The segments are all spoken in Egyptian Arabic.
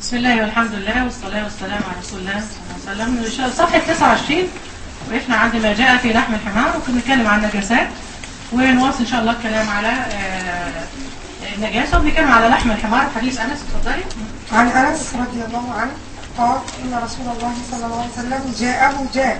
بسم الله والحمد لله والصلاة والسلام على رسول الله صلى الله عليه وسلم صفحة 29 وقفنا عند ما جاء في لحم الحمار وكنا نتكلم عن النجاسات ونواصل إن شاء الله الكلام على آه، النجاسة وبنتكلم على لحم الحمار حديث أنس اتفضلي عن أنس رضي الله عنه قال إن رسول الله صلى الله عليه وسلم جاءه جاء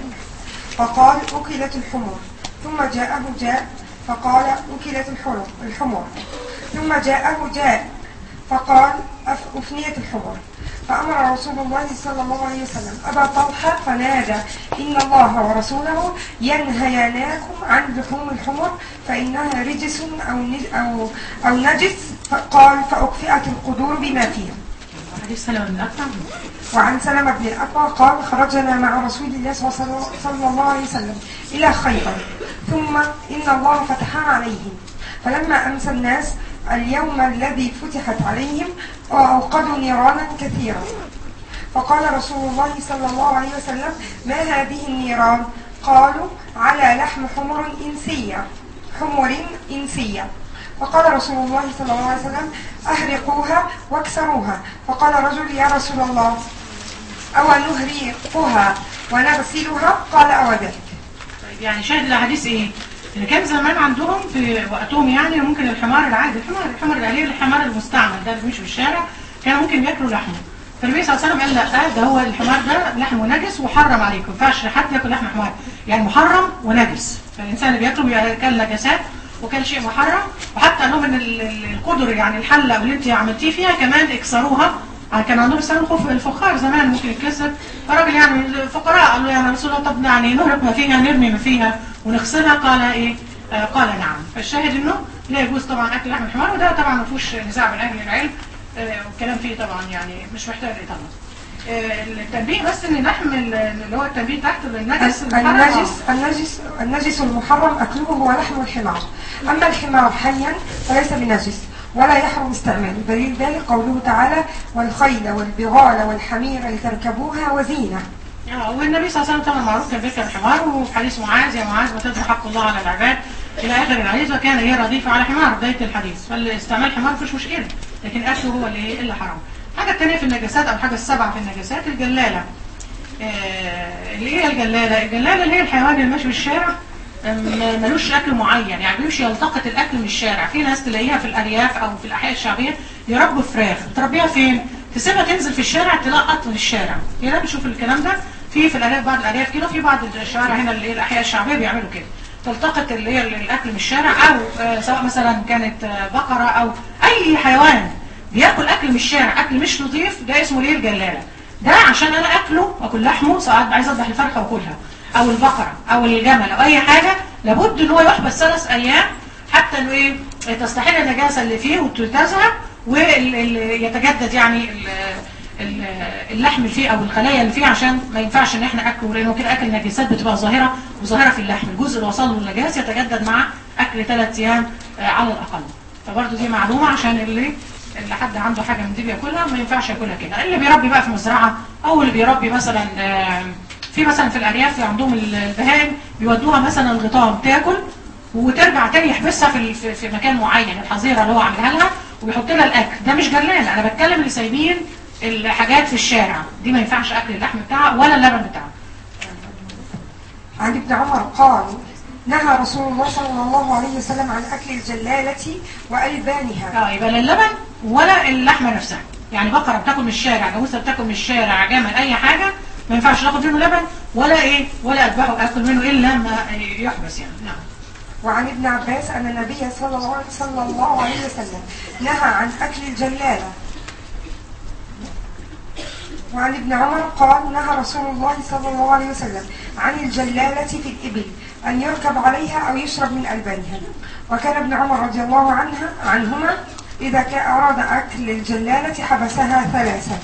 فقال أكلت الحمر ثم جاءه جاء فقال أكلت الحمر الحمر ثم جاءه جاء فقال أف- أفنيت الحمر فأمر رسول الله صلى الله عليه وسلم أبا طلحة فنادى إن الله ورسوله ينهياناكم عن لحوم الحمر فإنها رجس أو نج- أو أو نجس فقال فأكفئت القدور بما فيها حديث سلمة بن الأكرم وعن سلمة بن الأكوع قال خرجنا مع رسول الله صلى الله- صلى الله عليه وسلم إلى خيبر ثم إن الله فتح عليهم فلما أمسى الناس اليوم الذي فتحت عليهم أوقدوا نيرانا كثيرة فقال رسول الله صلى الله عليه وسلم ما هذه النيران قالوا على لحم حمر إنسية حمر إنسية فقال رسول الله صلى الله عليه وسلم أهرقوها واكسروها فقال رجل يا رسول الله أو نهريقها ونغسلها قال أو ذلك طيب يعني شاهد الحديث إيه؟ إن كان زمان عندهم في وقتهم يعني ممكن الحمار العادي الحمار الحمار الآلي الحمار المستعمل ده اللي بيمشي في الشارع كانوا ممكن ياكلوا لحمه فالنبي صلى الله عليه وسلم قال لا ده هو الحمار ده لحمه نجس وحرم عليكم ما ينفعش حد ياكل لحم حمار يعني محرم ونجس فالإنسان اللي بياكله بياكل نجاسات وكان شيء محرم وحتى قال لهم ان ال- ال- القدر يعني الحله اللي انت عملتيه فيها كمان اكسروها يعني كان عندهم يستعملوا خف الفخار زمان ممكن يتكسر فالراجل يعني الفقراء قالوا يا رسول الله طب يعني نهرق ما فيها نرمي ما فيها ونغسلها قال ايه آه قال نعم فالشاهد انه لا يجوز طبعا اكل لحم الحمار وده طبعا ما فيهوش نزاع بين اهل العلم آه والكلام فيه طبعا يعني مش محتاج اطاله آه التنبيه بس ان لحم ال- اللي هو التنبيه تحت النجس المحرم، آه. النجس النجس النجس المحرم أكله هو لحم الحمار أما الحمار حيا فليس بنجس ولا يحرم استعماله دليل ذلك قوله تعالى والخيل والبغال والحمير لتركبوها وزينة آه، والنبي صلى الله عليه وسلم طبعا معروف كان بيركب الحمار وفي حديث معاذ يا معاذ ما تدري حق الله على العباد الى اخر الحديث وكان هي رديفه على حمار بدايه الحديث فالاستعمال الحمار مفيش مشكله لكن اكله هو اللي إيه اللي حرام الحاجه الثانيه في النجاسات او الحاجه السبعه في النجاسات الجلاله آه، اللي هي الجلاله الجلاله اللي هي الحيوان اللي ماشي في الشارع آم، ملوش اكل معين يعني بيمشي يلتقط الاكل من الشارع في ناس تلاقيها في الارياف او في الاحياء الشعبيه يربوا فراخ تربيها فين تسيبها تنزل في الشارع تلقط من الشارع هنا بنشوف الكلام ده في في الارياف بعض الارياف كده في بعض الشوارع هنا اللي هي الاحياء الشعبيه بيعملوا كده تلتقط اللي هي الاكل من الشارع او آه، سواء مثلا كانت آه، بقره او اي حيوان بياكل اكل من الشارع اكل مش نظيف ده اسمه ليه الجلاله ده عشان انا اكله واكل لحمه ساعات عايز اذبح الفرخه واكلها او البقره او الجمل او اي حاجه لابد ان هو يحبس ثلاث ايام حتى انه ايه تستحيل النجاسه اللي فيه وتزهق ويتجدد يعني ال- ال- اللحم اللي فيه او الخلايا اللي فيه عشان ما ينفعش ان احنا اكله لانه كده اكل نجاسات بتبقى ظاهره وظاهره في اللحم الجزء اللي وصل له النجاس يتجدد مع اكل ثلاث ايام آه، على الاقل فبرضه دي معلومه عشان اللي اللي حد عنده حاجه من دي بياكلها ما ينفعش ياكلها كده اللي بيربي بقى في مزرعه او اللي بيربي مثلا آه، في مثلا في الارياف عندهم البهائم بيودوها مثلا الغيطان تاكل وترجع تاني يحبسها في في- في مكان معين الحظيره اللي هو عاملها لها وبيحط لها الاكل ده مش جلال انا بتكلم اللي سايبين الحاجات في الشارع دي ما ينفعش اكل اللحم بتاعها ولا اللبن بتاعها عن ابن عمر قال نهى رسول الله صلى الله عليه وسلم عن أكل الجلالة وألبانها اه يبقى لا اللبن ولا اللحمه نفسها يعني بقره بتاكل من الشارع جاموسه بتاكل من الشارع جمل اي حاجه ما ينفعش ناخد منه لبن ولا ايه ولا اذبحه اكل منه الا ما يحبس يعني نعم وعن ابن عباس أن النبي صلى الله صلى الله عليه وسلم نهى عن أكل الجلالة وعن ابن عمر قال نهى رسول الله صلى الله عليه وسلم عن الجلالة في الإبل أن يركب عليها أو يشرب من ألبانها وكان ابن عمر رضي الله عنها عنهما إذا كان أراد أكل الجلالة حبسها ثلاثة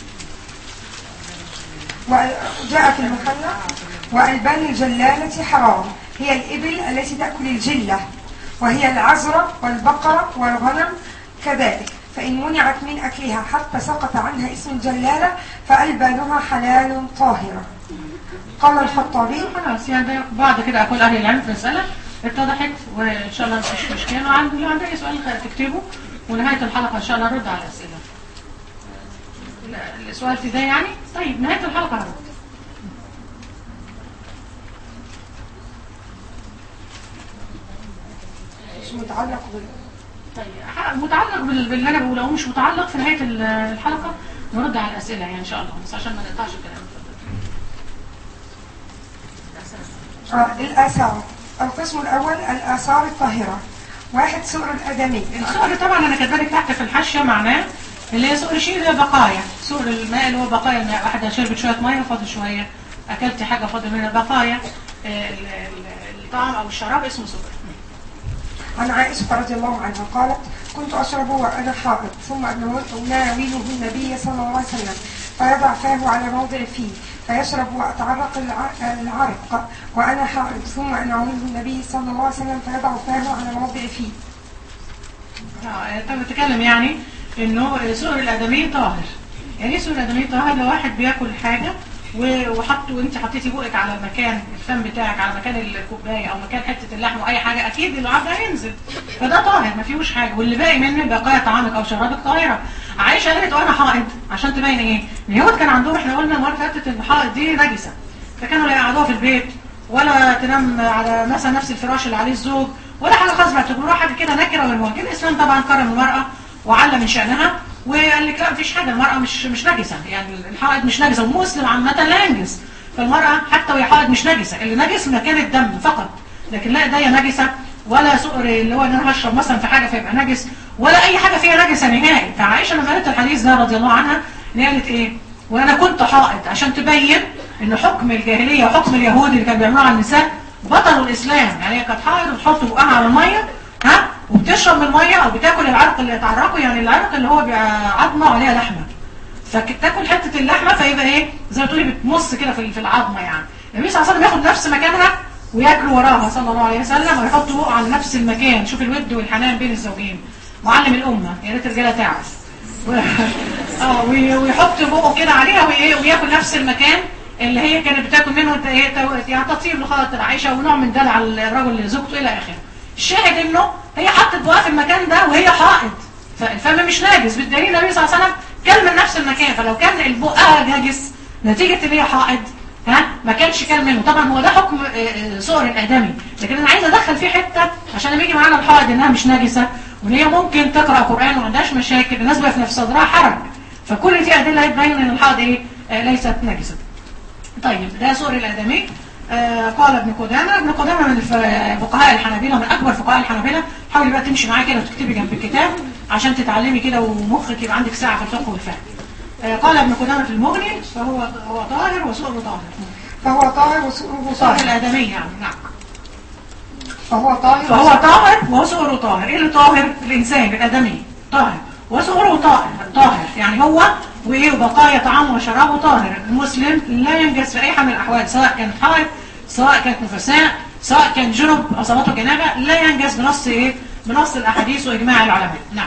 وجاء في المحلى وألبان الجلالة حرام هي الإبل التي تأكل الجلة وهي العزرة والبقرة والغنم كذلك فإن منعت من أكلها حتى سقط عنها اسم الجلالة فألبانها حلال طاهرة قال الخطابي خلاص يعني ده بعد كده اقول اهل العلم في المساله اتضحت وان شاء الله مفيش مشكله وعنده لو عنده اي سؤال تكتبه ونهايه الحلقه ان شاء الله نرد على الاسئله ال- السؤال في ده يعني طيب نهاية الحلقة هذا مش متعلق بال طيب ح- متعلق بال- باللي انا بقوله أو مش متعلق في نهاية ال- الحلقة نرد على الأسئلة يعني إن شاء الله بس عشان ما نقطعش الكلام اتفضل. آه الآثار القسم الأول الآثار الطاهرة واحد سؤر الآدمي السؤر طبعا انا كاتبه لك تحت في الحاشيه معناه اللي هي سؤر شيء اللي هي بقايا سؤر الماء اللي هو بقايا الماء واحده شربت شويه ميه وفاضل شويه اكلت حاجه فاضل منها بقايا آه، ال- ال- الطعام او الشراب اسمه سؤر عن عائشة رضي الله عنها قالت كنت أشرب وأنا حائض ثم أناوله النبي صلى الله عليه وسلم فيضع فاه على موضع فيه فيشرب وأتعرق الع- العرق وأنا حائض ثم أناوله النبي صلى الله عليه وسلم فيضع فاه على موضع فيه اه انت بتتكلم يعني انه سؤر الادمي طاهر يعني ايه سؤر الادمي طاهر لو واحد بياكل حاجه و- وحط وانت حطيتي بقك على مكان الفم بتاعك على مكان الكوبايه او مكان حته اللحم واي حاجه اكيد اللعاب ده هينزل فده طاهر ما فيهوش حاجه واللي باقي منه بقايا طعامك او شرابك طاهره عائشه قالت وانا حائض عشان تبين ايه اليهود كان عندهم احنا قلنا المره اللي فاتت ان الحائض دي نجسه فكانوا لا يقعدوها في البيت ولا تنام على مثلا نفس الفراش اللي عليه الزوج ولا حاجه خاصه باعتبروها حاجه كده نكره والمواجهه الاسلام طبعا كرم المراه وعلى من شانها وقال لك لا مفيش حاجه المراه مش مش نجسه يعني الحائض مش نجسه والمسلم عامه لا ينجس فالمراه حتى وهي حائض مش نجسه اللي نجس مكان الدم فقط لكن لا ايديا نجسه ولا سؤر اللي هو ان انا هشرب مثلا في حاجه فيبقى نجس ولا اي حاجه فيها نجسه نهائي فعائشه لما قالت الحديث ده رضي الله عنها ان هي قالت ايه وانا كنت حائض عشان تبين ان حكم الجاهليه وحكم اليهود اللي كانوا بيعملوه على النساء بطلوا الاسلام يعني هي كانت حائض وتحط بقها على الميه ها وبتشرب من الميه او بتاكل العرق اللي يتعرقه يعني العرق اللي هو بيبقى عظمه وعليها لحمه فتاكل حته اللحمه فيبقى ايه زي ما تقولي بتمص كده في في العظمه يعني النبي صلى الله عليه وسلم ياخد نفس مكانها وياكل وراها صلى الله عليه وسلم ويحط بقه على نفس المكان شوف الود والحنان بين الزوجين معلم الامه يا ريت الرجاله تعرف و... اه وي- ويحط بقه كده عليها وإيه وياكل نفس المكان اللي هي كانت بتاكل منه ت- إيه تو- يعني تطيب لخاطر عائشه ونوع من دلع الرجل لزوجته الى اخره الشاهد انه هي حطت بقها في المكان ده وهي حائض فالفم مش ناجس بالدليل النبي صلى الله عليه وسلم كل من نفس المكان فلو كان البقها ناجس نتيجه ان هي حائض ها ما كانش كان منه طبعا هو ده حكم آه، آه، صور الادمي لكن انا عايزه ادخل فيه حته عشان لما يجي معانا الحائض انها مش ناجسه وان هي ممكن تقرا قران وما عندهاش مشاكل الناس بقى في نفس صدرها حرج فكل دي ادله تبين ان الحائض ايه آه، ليست نجسه طيب ده سور الادمي آه قال ابن قدامه ابن قدامه من الف- فقهاء الحنابلة من اكبر فقهاء الحنابلة حاولي بقى تمشي معايا كده وتكتبي جنب الكتاب عشان تتعلمي كده ومخك يبقى عندك ساعه في الفقه والفهم آه قال ابن قدامه في المغني فهو هو طاهر وسؤره طاهر فهو طاهر وسؤره طاهر طاهر الادمي يعني نعم فهو طاهر فهو طاهر وسؤره طاهر ايه اللي طاهر الانسان الادمي طاهر وسؤره طاهر طاهر يعني هو وايه وبقايا طعامه وشرابه طاهر المسلم لا ينجس في اي حال من الاحوال سواء كان حائض سواء كانت نفساء سواء كان جنب اصابته جنابه لا ينجس بنص ايه بنص الاحاديث واجماع العلماء نعم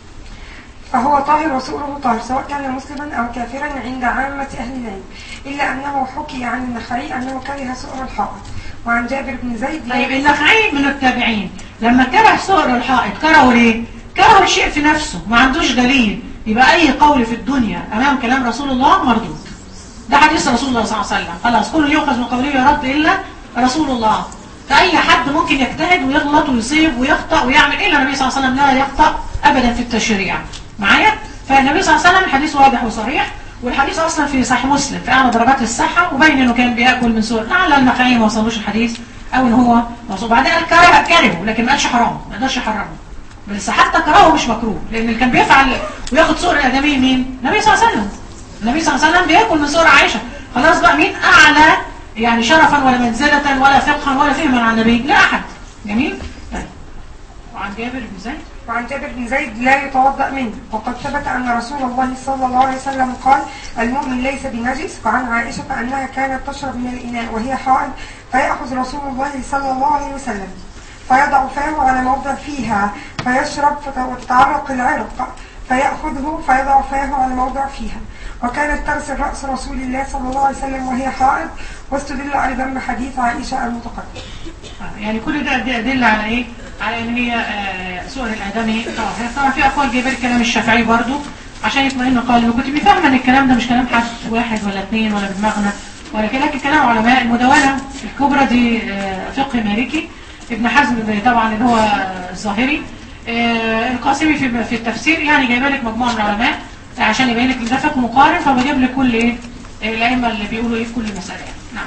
فهو طاهر وسؤره طاهر سواء كان مسلما أو كافرا عند عامة أهل العلم إلا أنه حكي عن النخعي أنه كره سؤر الحائط وعن جابر بن زيد طيب النخعي من التابعين لما كره سؤر الحائط كرهه ليه؟ كره الشيء في نفسه ما عندوش دليل يبقى اي قول في الدنيا امام كلام رسول الله مردود ده حديث رسول الله صلى الله عليه وسلم خلاص كل يؤخذ من قوله يرد الا رسول الله فاي حد ممكن يجتهد ويغلط ويصيب ويخطا ويعمل الا النبي صلى الله عليه وسلم لا يخطا ابدا في التشريع معايا فالنبي صلى الله عليه وسلم الحديث واضح وصريح والحديث اصلا في صحيح مسلم في اعلى درجات الصحه وبين انه كان بياكل من سور لعل النخعي ما وصلوش الحديث او ان هو موصول بعدين قال كره كرهه لكن ما قالش حرام ما قدرش يحرمه بس حتى كرهه مش مكروه لان اللي كان بيفعل وياخد صور الادمي مين؟ النبي صلى الله عليه وسلم النبي صلى الله عليه وسلم بياكل من صور عائشه خلاص بقى مين اعلى يعني شرفا ولا منزله ولا فقها ولا فهما عن النبي لا احد جميل طيب وعن جابر بن زيد وعن جابر بن زيد لا يتوضأ منه وقد ثبت أن رسول الله صلى الله عليه وسلم قال المؤمن ليس بنجس وعن عائشة أنها كانت تشرب من الإناء وهي حائض فيأخذ رسول الله صلى الله عليه وسلم فيضع فاه على موضع فيها فيشرب فت- وتتعرق العرق فيأخذه فيضع فاه على موضع فيها وكانت تغسل رأس رسول الله صلى الله عليه وسلم وهي حائض واستدل أيضا بحديث عائشة المتقدم آه، يعني كل ده دي أدلة على إيه؟ على إن هي آه، سور الآدمي طاهر طبعا في أقوال جايبة الكلام الشافعي برضو عشان يطمئن قلبه وكنت فاهمه ان الكلام ده مش كلام حد واحد ولا اثنين ولا بدماغنا ولا كده لكن كلام علماء المدونه الكبرى دي آه، فقه مالكي ابن حزم طبعا اللي هو الظاهري آه، القاسمي في في التفسير يعني جايبه لك مجموعه من العلماء عشان يبين لك ان ده فقه مقارن فبجيب لك كل ايه الائمه اللي بيقولوا ايه في كل مساله يعني. نعم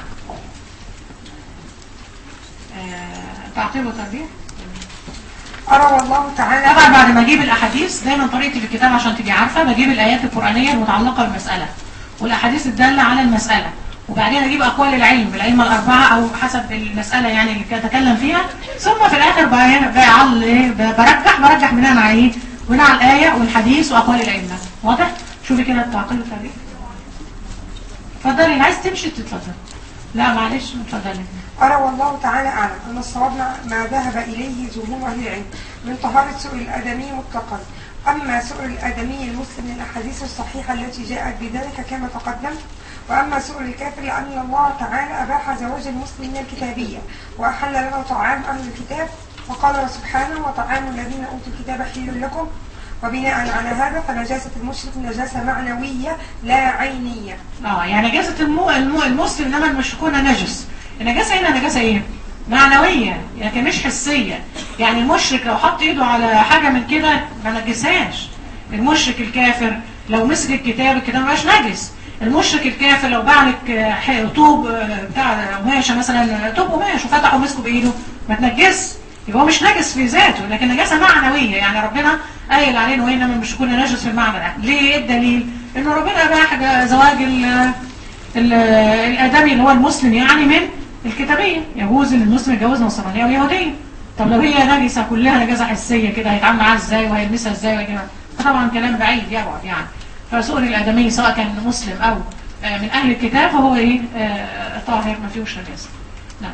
آه، تعقيب وتربيه أرى والله تعالى طبعا بعد ما اجيب الاحاديث دايما طريقتي في الكتاب عشان تبقي عارفه بجيب الايات القرانيه المتعلقه بالمساله والاحاديث الداله على المساله وبعدين اجيب اقوال العلم الائمه الاربعه او حسب المساله يعني اللي اتكلم فيها ثم في الاخر بقى- بعل ايه ب- برجح برجح بناء على ايه بناء على الايه والحديث واقوال الائمه واضح شوفي كده التعقيد والتعريف اتفضلي اللي عايز تمشي تتفضل لا معلش اتفضلي أرى والله تعالى أعلم أن الصواب ما- ما ذهب إليه جمهور أهل العلم من طهارة سؤل الآدمي مطلقا أما سؤل الآدمي المسلم من الأحاديث الصحيحة التي جاءت بذلك كما تقدم وأما سؤل الكافر لأن الله تعالى أباح زواج المسلم من الكتابية وأحل لنا طعام أهل الكتاب وقال سبحانه وطعام الذين أوتوا الكتاب حل لكم وبناء على هذا فنجاسة المشرك نجاسة معنوية لا عينية اه يعني نجاسة المو... المو... المسلم انما المشركون نجس النجاسة هنا نجاسة ايه معنوية لكن مش حسية يعني المشرك لو حط ايده على حاجة من كده ما نجسهاش المشرك الكافر لو مسك الكتاب الكتاب ما بقاش نجس المشرك الكافر لو باع لك آه، ح- طوب آه، بتاع قماشه مثلا طوب قماش وفتحه ومسكه بايده ما تنجس يبقى هو مش نجس في ذاته لكن نجاسه معنويه يعني ربنا قايل علينا وانما المشركون نجس في المعنى ده ليه ايه الدليل؟ انه ربنا اباح زواج ال- ال- الادمي اللي هو المسلم يعني من الكتابيه يجوز ان المسلم يتجوز نصرانيه او يهوديه طب لو هي نجسه كلها نجاسه حسيه كده هيتعامل معاها ازاي وهيلمسها ازاي وهيجيبها فطبعا كلام بعيد يبعد يعني فسؤال الادمي سواء كان مسلم او آه، من اهل الكتاب فهو ايه آه، طاهر ما فيهوش نجاسه نعم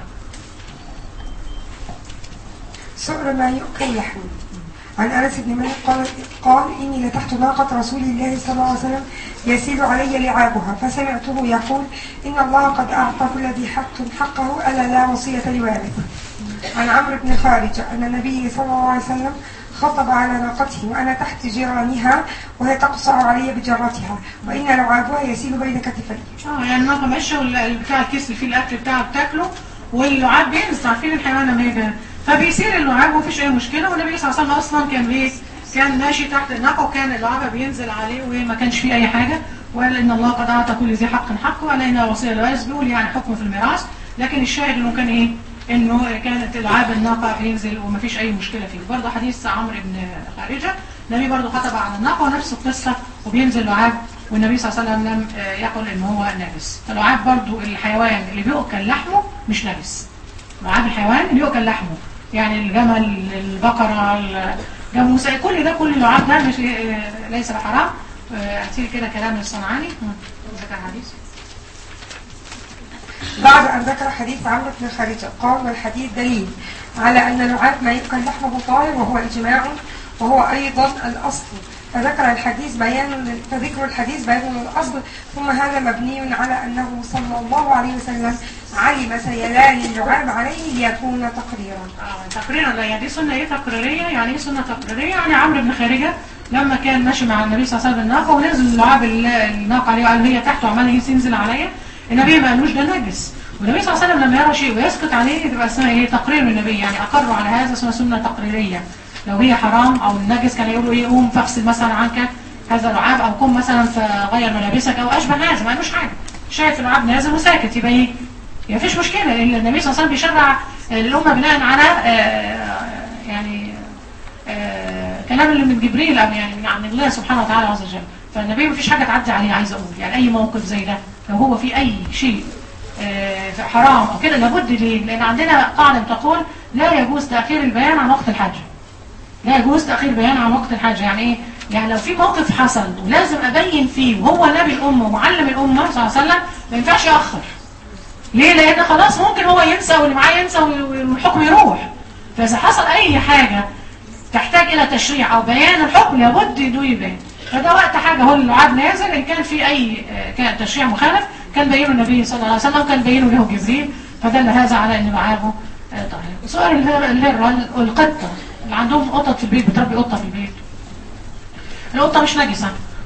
سؤر ما يؤكل لحمه عن انس بن مالك قال قال اني لتحت ناقه رسول الله صلى الله عليه وسلم يسيل علي لعابها فسمعته يقول ان الله قد اعطى كل ذي حق حقه الا لا وصيه لوارث عن عمرو بن خارج ان النبي صلى الله عليه وسلم خطب على ناقته وانا تحت جيرانها وهي تقصع علي بجرتها وان لعابها يسيل بين كتفي اه يعني الناقه ماشيه وال- بتاع الكيس اللي فيه الاكل بتاعها بتاكله واللعاب بينزل عارفين الحيوان لما يجي فبيصير اللعاب ومفيش اي مشكله والنبي صلى الله عليه وسلم اصلا كان ايه كان ماشي تحت الناقه وكان اللعاب بينزل عليه وما كانش فيه اي حاجه وقال ان الله قد اعطى كل ذي حق حقه وعلينا وصيه الوارث بيقول يعني حكم في الميراث لكن الشاهد انه كان ايه انه كانت العاب الناقه بينزل ومفيش اي مشكله فيه برضه حديث عمرو بن خارجه النبي برضه خطب على الناقه ونفس القصه وبينزل لعاب والنبي صلى الله عليه وسلم لم آه، يقل ان هو نجس فلعاب برضو الحيوان اللي بيؤكل لحمه مش نجس لعاب الحيوان اللي يؤكل لحمه يعني الجمل البقرة الجاموس كل ده كل اللعاب ده مش آه، ليس بحرام آه، اعطيه كده كلام الصنعاني مم. ذكر حديث بعد أن ذكر حديث عمرو بن خارجة قال والحديث دليل على أن اللعاب ما يؤكل لحمه طاهر وهو إجماع وهو أيضا الأصل فذكر الحديث بيان فذكر الحديث بيان الأصل ثم هذا مبني على أنه صلى الله عليه وسلم علم سيلان اللعاب عليه ليكون تقريرا آه، تقريرا لا يعني دي سنة ايه تقريرية يعني ايه سنة تقريرية يعني عمرو بن خارجة لما كان ماشي مع النبي صلى الله عليه وسلم الناقة ونزل لعاب ال- الناقة عليه وقال هي تحته وعمال ينزل عليا النبي ما قالوش ده نجس والنبي صلى الله عليه وسلم لما يرى شيء ويسكت عليه تبقى اسمها ايه تقرير من النبي يعني اقروا على هذا اسمها سنة تقريرية لو هي حرام او النجس كان يقولوا ايه قوم فاغسل مثلا عنك هذا اللعاب او قم مثلا فغير ملابسك او اشبه هذا ما قالوش حاجة شايف اللعاب نازل وساكت يبقى ايه يعني مفيش مشكلة لأن النبي صلى الله عليه وسلم بيشرع الأمة بناء على آه، يعني آه، كلام اللي من جبريل أو يعني من عن الله سبحانه وتعالى عز وجل فالنبي مفيش حاجة تعدي عليه عايز أقول يعني أي موقف زي ده لو هو في أي شيء آه، حرام أو كده لابد ليه؟ لأن عندنا قاعدة تقول لا يجوز تأخير البيان عن وقت الحاجة لا يجوز تأخير بيان عن وقت الحاجة يعني ايه؟ يعني لو في موقف حصل ولازم أبين فيه وهو نبي الأمة ومعلم الأمة صلى الله عليه وسلم ما ينفعش يأخر ليه؟ لأن خلاص ممكن هو ينسى واللي معاه ينسى والحكم يروح فإذا حصل أي حاجة تحتاج إلى تشريع أو بيان الحكم لابد إنه يبان فده وقت حاجة هو اللعاب نازل إن كان في أي آه، كان تشريع مخالف كان بينه النبي صلى الله عليه وسلم كان بينه له جبريل فدل هذا على أن لعابه آه، طاهر سؤال الهر- الهرة القطة اللي عندهم قطط في البيت بتربي قطة في البيت القطة مش نجسة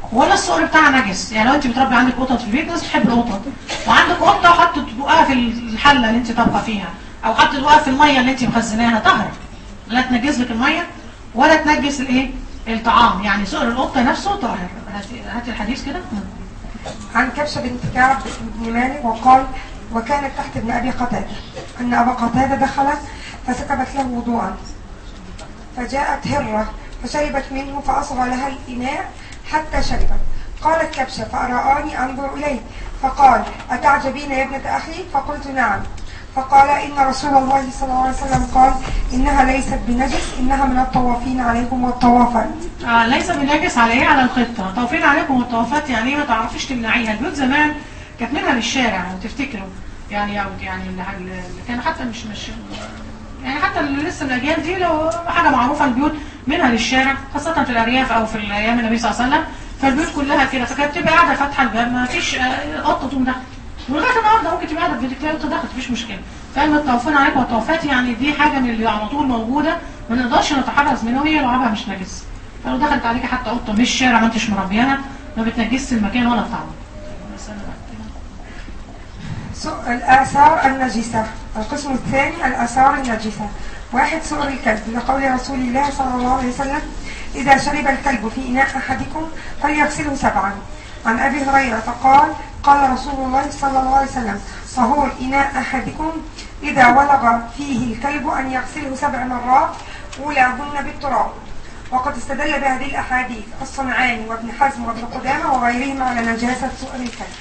ولا السؤر بتاعها نجس يعني لو انت بتربي عندك قطط في البيت ناس بتحب القطط وعندك قطه وحطت بقها في الحله اللي انت طابخه فيها او حطت بقها في الميه اللي انت مخزناها طهر لا تنجس لك الميه ولا تنجس الايه الطعام يعني سؤر القطه نفسه طاهر هاتي هاتي الحديث كده عن كبشة بنت كعب بن مالك وقال وكانت تحت ابن أبي قتادة أن أبا قتادة دخل فسكبت له وضوءا فجاءت هرة فشربت منه فأصغى لها الإناء حتى شربت قالت كبشة فأرآني أنظر إليه فقال أتعجبين يا ابنة أخي فقلت نعم فقال إن رسول الله صلى الله عليه وسلم قال إنها ليست بنجس إنها من الطوافين عليكم والطوافات آه ليس بنجس على ايه على الخطه طوفين عليكم الطوافات يعني ايه ما تعرفيش تمنعيها البيوت زمان كانت منها للشارع لو تفتكروا يعني او يعني اللي اللي كان حتى مش مش يعني حتى اللي لسه الاجيال دي لو حاجه معروفه البيوت منها للشارع خاصه في الارياف او في ايام النبي صلى الله عليه وسلم فالبيوت كلها كده فكانت تبقى قاعده فاتحه الباب ما فيش آه، قطه تقوم داخله ولغايه النهارده ممكن تبقى قاعده في بيتك تلاقي قطه دخلت مفيش مشكله فاهم الطوفان عليكم والطوفات يعني دي حاجه من اللي على طول موجوده ما نقدرش نتحرز منها وهي لعابها مش نجس فلو دخلت عليك حتى قطه مش شارع ما انتش مربياها ما بتنجسش المكان ولا الطعام سوء الآثار النجسة القسم الثاني الآثار النجسة واحد سؤر الكلب لقول رسول الله صلى الله عليه وسلم إذا شرب الكلب في إناء أحدكم فليغسله سبعا عن أبي هريرة قال قال رسول الله صلى الله عليه وسلم طهور إناء أحدكم إذا ولغ فيه الكلب أن يغسله سبع مرات أولاهن بالتراب وقد استدل بهذه الأحاديث الصنعاني وابن حزم وابن قدامة وغيرهم على نجاسة سؤر الكلب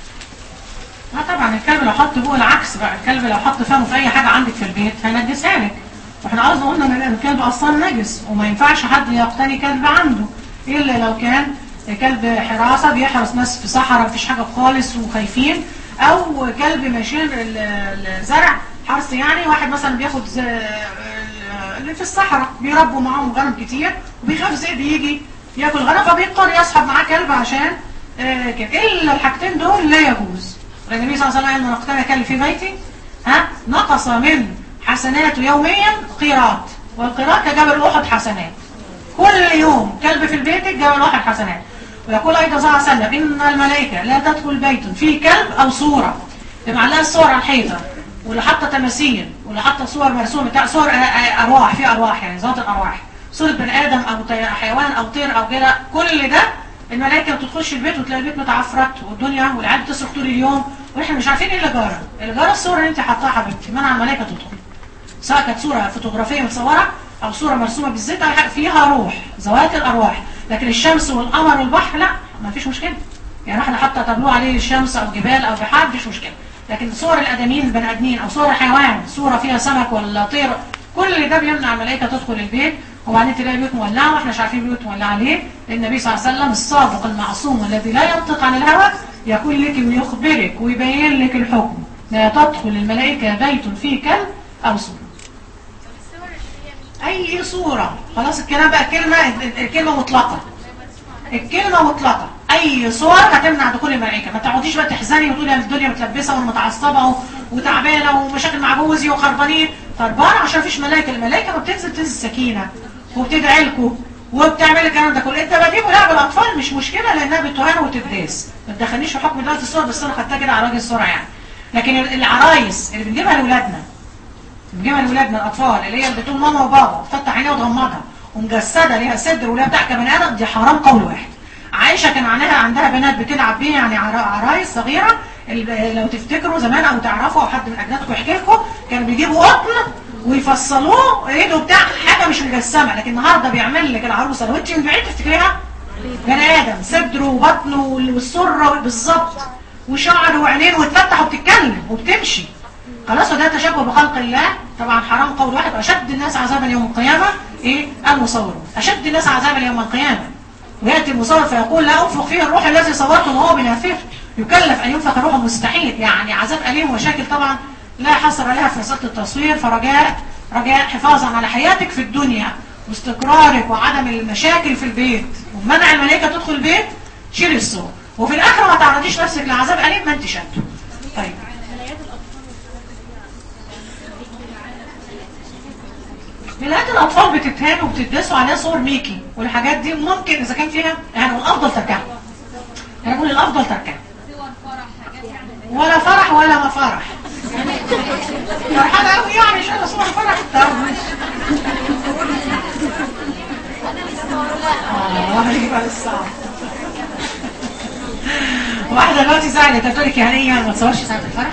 اه طبعا الكلب لو حط هو العكس بقى الكلب لو حط فمه في اي حاجه عندك في البيت هينجسها لك واحنا قصدنا قلنا ان الكلب اصلا نجس وما ينفعش حد يقتني كلب عنده الا لو كان كلب حراسه بيحرس ناس في صحراء مفيش حاجه خالص وخايفين او كلب ماشيين ال- الزرع حرس يعني واحد مثلا بياخد ز- اللي في الصحراء بيربوا معاهم غنم كتير وبيخاف ذئب يجي ياكل غنم فبيضطر يسحب معاه كلب عشان آه، كده الا الحاجتين دول لا يجوز النبي صلى الله عليه وسلم قال من اقتنى كلب في بيتي ها نقص من حسناته يوميا قيراط والقيراط كجبل احد حسنات كل يوم كلب في البيت جبل واحد حسنات ويقول ايضا صلى الله عليه وسلم ان الملائكه لا تدخل بيت فيه كلب او صوره يبقى عليها الصور على الحيطه واللي حاطه تماثيل واللي حاطه صور مرسومه بتاع صور آه، آه، ارواح في ارواح يعني ذات الارواح صوره بني ادم او طي- حيوان او طير او كده كل ده الملائكه ما بتدخلش البيت وتلاقي البيت متعفرت والدنيا والعيال بتصرخ طول اليوم واحنا مش عارفين ايه اللي جرى اللي جرى الصوره اللي انت حاطاها حبيبتي منع الملائكه تدخل سواء كانت صورة فوتوغرافية متصورة أو صورة مرسومة بالزيت أو حاجة فيها روح ذوات الأرواح لكن الشمس والقمر والبحر لا ما فيش مشكلة يعني احنا حتى تابلوه عليه الشمس أو جبال أو بحار مفيش مشكلة لكن صور الآدميين البني آدمين أو صور الحيوان صورة فيها سمك ولا طير كل ده بيمنع الملائكة تدخل البيت وبعدين تلاقي بيوت مولعة واحنا مش عارفين بيوت مولعة ليه؟ لأن النبي صلى الله عليه وسلم الصادق المعصوم الذي لا ينطق عن الهوى يقول لك ويخبرك ويبين لك الحكم لا تدخل الملائكة بيت فيه كلب أو صورة اي صورة خلاص الكلام بقى كلمة الكلمة مطلقة الكلمة مطلقة اي صور هتمنع دخول الملائكة ما تقعديش بقى تحزني وتقولي انا الدنيا متلبسة ومتعصبة و- وتعبانة ومشاكل مع جوزي وخربانين خربانة عشان مفيش ملائكة الملائكة ما بتنزل تنزل سكينة وبتدعي لكم وبتعمل الكلام ده كله انت بجيبه لعب الاطفال مش مشكلة لانها بتهان وتداس ما تدخلنيش في حكم دلوقتي الصور بس انا خدتها كده على وجه السرعة يعني لكن العرايس اللي بنجيبها لاولادنا بنجيبها لاولادنا الاطفال اللي هي اللي بتقول ماما وبابا تفتح عينيها وتغمضها ومجسده ليها صدر وليها بتاع كبني ادم دي حرام قول واحد عائشه كان عنها عندها بنات بتلعب بيها يعني عرا- عرايس صغيره ال- لو تفتكروا زمان او تعرفوا او حد من اجدادكم يحكي لكم كانوا بيجيبوا قطن ويفصلوه ايده بتاع حاجه مش مجسمه لكن النهارده بيعمل لك العروسه لو انت من بعيد تفتكريها بني ادم صدره وبطنه والسره بالظبط وشعر وعينين وتفتح وبتتكلم وبتمشي خلاص وده تشبه بخلق الله طبعا حرام قول واحد اشد الناس عذابا يوم القيامه ايه المصورون اشد الناس عذابا يوم القيامه وياتي المصور فيقول لا انفخ فيه الروح الذي صورته وهو بنافخ يكلف ان ينفخ الروح مستحيل يعني عذاب اليم ومشاكل طبعا لا حصر لها في مساله التصوير فرجاء رجاء حفاظا على حياتك في الدنيا واستقرارك وعدم المشاكل في البيت ومنع الملائكه تدخل البيت شيلي الصور وفي الاخره ما تعرضيش نفسك لعذاب اليم ما انت شاده طيب ملايات الاطفال بتتهان وبتدسوا عليها صور ميكي والحاجات دي ممكن اذا كان فيها يعني الافضل ترجعها انا بقول الافضل تركها ولا فرح ولا ما فرح فرحانه قوي يعني مش انا صور فرح طب ماشي اه يبقى الصعب واحده دلوقتي زعلت هتقول لك يعني ايه يعني ما تصورش ساعه الفرح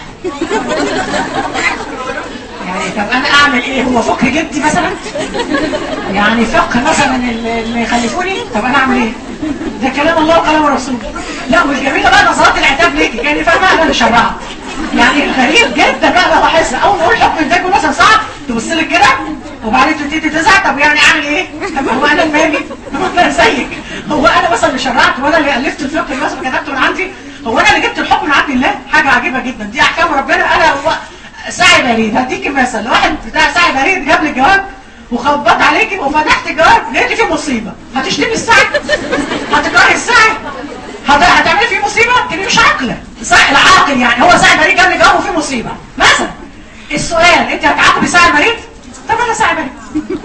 يعني طب انا اعمل ايه هو فقه جدي مثلا يعني فقه مثلا اللي اللي يخلفوني طب انا اعمل ايه ده كلام الله وكلام رسوله لا والجميله بقى نظرات العتاب ليكي يعني فاهمه انا اللي شرعت يعني غريب جدا بقى لو احس اول ما اقول حكم ده يكون مثلا صعب تبص لك كده وبعدين تبتدي تزعل طب يعني اعمل ايه؟ طب هو انا المالي؟ هو انا زيك هو انا مثلا اللي شرعت وانا اللي الفت الفقه اللي مثلا كتبته من عندي هو انا اللي جبت الحكم من عند الله حاجه عجيبه جدا دي احكام ربنا انا هو سعي بريد هديكي مثل واحد بتاع سعي بريد جاب لي جواب وخبط عليكي وفتحت الجواب لقيتي فيه مصيبه هتشتمي السعي هتكرهي السعي هت- هتعملي فيه مصيبه تبقي مش عاقله سعي العاقل يعني هو سعي بريد جاب لي جواب وفيه مصيبه مثلا السؤال انت هتعاقبي سعي بريد طب انا سعي بريد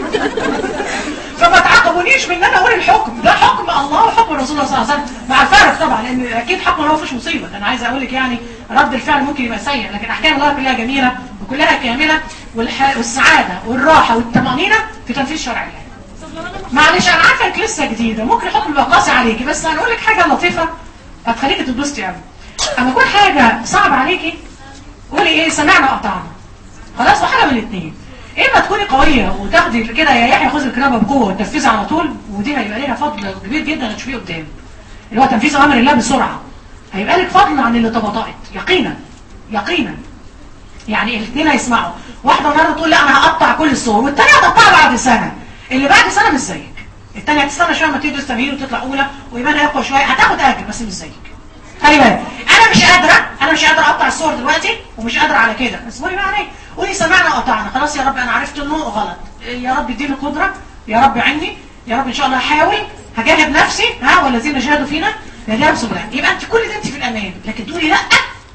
فما تعاقبونيش من ان انا اقول الحكم ده حكم الله وحكم الرسول صلى الله عليه وسلم مع الفرق طبعا لان اكيد حكم الله مفيش مصيبه انا عايز اقول لك يعني رد الفعل ممكن يبقى سيء لكن احكام الله كلها جميله وكلها كامله والح... والسعاده والراحه والطمانينه في تنفيذ شرع الله معلش انا عارفه انك لسه جديده ممكن الحكم يبقى قاسي عليكي بس هنقول لك حاجه لطيفه هتخليكي تتبسطي قوي اما يكون حاجه صعبه عليكي قولي ايه سمعنا وقطعنا خلاص وحاجه من الاثنين اما تكوني قويه وتاخدي كده يا يحيى خذ الكلام بقوه وتنفذي على طول ودي هيبقى ليها فضل كبير جدا هتشوفيه قدام اللي هو تنفيذ امر الله بسرعه هيبقى لك فضل عن اللي تباطأت يقينا يقينا يعني الاثنين هيسمعوا واحده النهارده تقول لا انا هقطع كل الصور والثانيه هتقطعها بعد سنه اللي بعد سنه مش زيك الثانيه هتستنى شويه ما تدرس تمهيد وتطلع اولى وايمانها يقوى شويه هتاخد اجر بس مش زيك خلي بالك انا مش قادره انا مش قادره اقطع الصور دلوقتي ومش قادره على كده اصبري بقى عليا قولي سمعنا وقطعنا خلاص يا رب انا عرفت انه غلط يا رب اديني قدره يا رب عني يا رب ان شاء الله هحاول هجاهد نفسي ها والذين جاهدوا فينا يهديهم سبلنا يبقى انت كل ده انت في الامان لكن تقولي لا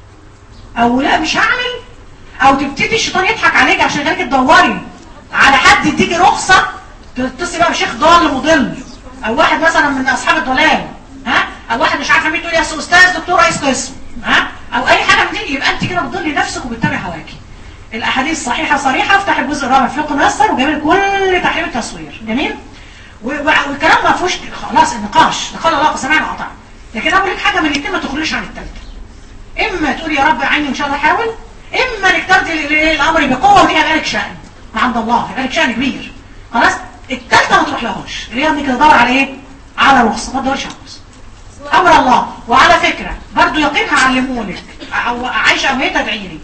او لا مش هعمل او تبتدي الشيطان يضحك عليك عشان يخليك تدوري على حد يديكي رخصه تتصلي بقى بشيخ ضال مضل او واحد مثلا من اصحاب الضلال ها او واحد مش عارفه مين تقول يا استاذ دكتور رئيس قسم ها او اي حاجه من دي يبقى انت كده بتضلي نفسك وبتتابعي هواكي الاحاديث صحيحه صريحه افتح الجزء الرابع في فقه ميسر وجميل كل تحريم التصوير جميل و- و- والكلام ما فيهوش خلاص النقاش ده قال الله سمعنا وقطعنا لكن اقول لك حاجه من الاثنين ما تخرجش عن الثالثه اما تقولي يا رب عيني ان شاء الله احاول اما انك تاخدي ال- ال- الامر بقوه ودي هيبقى لك شأن عند الله هيبقى لك شأن كبير خلاص الثالثه ما تروحلهاش اللي هي انك تدور على ايه على رخصه ما تدورش على رخصه امر الله وعلى فكره برضو يقين هعلمهولك او عايشه او هي تدعي لي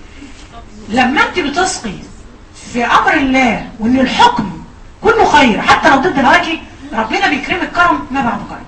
لما انت بتسقي في امر الله وان الحكم كله خير حتى لو ضد هواكي ربنا بيكرمك كرم ما بعد كرم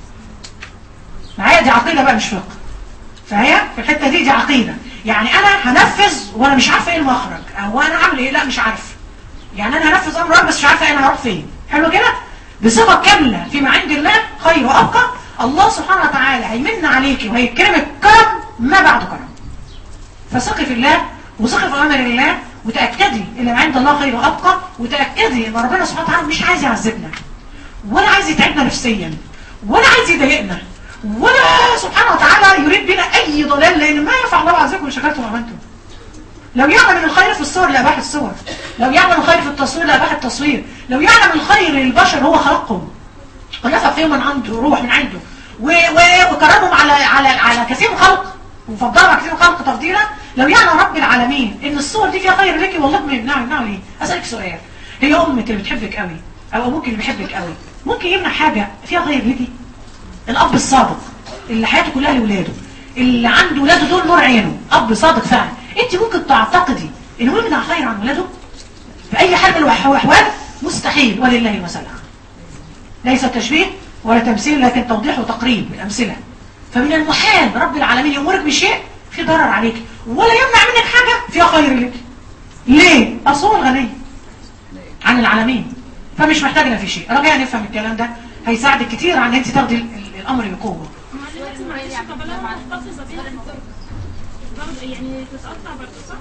معايا دي عقيده بقى مش فقه فهي في الحته دي دي عقيده يعني انا هنفذ وانا مش عارفه ايه المخرج او انا اعمل ايه لا مش عارفه يعني انا هنفذ امر الله بس مش عارفه انا هروح فين حلو كده بثقه كامله فيما عند الله خير وابقى الله سبحانه وتعالى هيمن عليكي وهيكرمك كرم ما بعد كرم فثقي في الله وثقي في امر الله وتاكدي ان عند الله خير وابقى وتاكدي ان ربنا سبحانه وتعالى مش عايز يعذبنا ولا عايز يتعبنا نفسيا ولا عايز يضايقنا ولا سبحانه وتعالى يريد بنا اي ضلال لان ما ينفع الله عزكم ان شكرتم وامنتم لو يعلم الخير في الصور لاباح الصور لو يعلم الخير في التصوير لاباح التصوير لو يعلم الخير للبشر هو خلقهم ونفخ فيهم من عنده روح من عنده و- و- وكرمهم على على على كثير من خلق وفضلهم على كثير من خلق تفضيلا لو يعلم رب العالمين ان الصور دي فيها خير لك والله ما يمنعه يمنعه ليه؟ اسالك سؤال هي امك اللي بتحبك قوي او ابوك اللي بيحبك قوي ممكن يمنع حاجه فيها خير ليكي؟ الاب الصادق اللي حياته كلها لاولاده اللي عنده ولاده دول نور عينه اب صادق فعلا انت ممكن تعتقدي انه يمنع خير عن ولاده في اي حال من الاحوال مستحيل ولله المثل الاعلى ليس تشبيه ولا تمثيل لكن توضيح وتقريب بالامثله فمن المحال رب العالمين يامرك بشيء في ضرر عليك ولا يمنع منك حاجه فيها خير لك ليه اصل هو الغني عن العالمين فمش محتاج في شيء رجاء نفهم الكلام ده هيساعدك كتير عن ان انت تاخدي ال- ال- الامر بقوه معلش طب انا محتفظه بيها برضه يعني تتقطع برضه صح؟